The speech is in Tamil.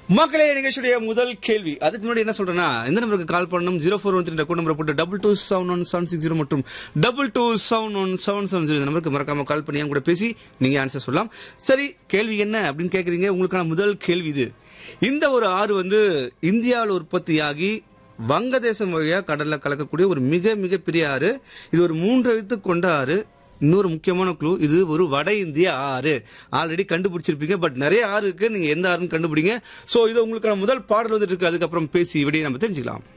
மக்களே நிகழ்ச்சியுடைய முதல் கேள்வி அதுக்கு முன்னாடி என்ன சொல்றேன்னா இந்த நம்பருக்கு கால் பண்ணணும் zero four one three record number போட்டு double two seven one seven six zero மற்றும் double two seven one seven seven zero இந்த நம்பருக்கு மறக்காம கால் பண்ணி என் கூட பேசி நீங்க ஆன்சர் சொல்லலாம் சரி கேள்வி என்ன அப்படின்னு கேக்குறீங்க உங்களுக்கான முதல் கேள்வி இது இந்த ஒரு ஆறு வந்து இந்தியாவில் உற்பத்தியாகி வங்கதேசம் வழியா கடல்ல கலக்கக்கூடிய ஒரு மிக மிக பெரிய ஆறு இது ஒரு மூன்று எழுத்து கொண்ட ஆறு இன்னொரு முக்கியமான க்ளூ இது ஒரு வட இந்திய ஆறு ஆல்ரெடி கண்டுபிடிச்சிருப்பீங்க பட் நிறைய ஆறு இருக்கு நீங்க எந்த ஆறுன்னு கண்டுபிடிங்க சோ இது உங்களுக்கான முதல் பாடல் வந்துட்டு இருக்கு அதுக்கப்புறம் பேசி விடையை நம்ம தெரிஞ்சுக்கலாம்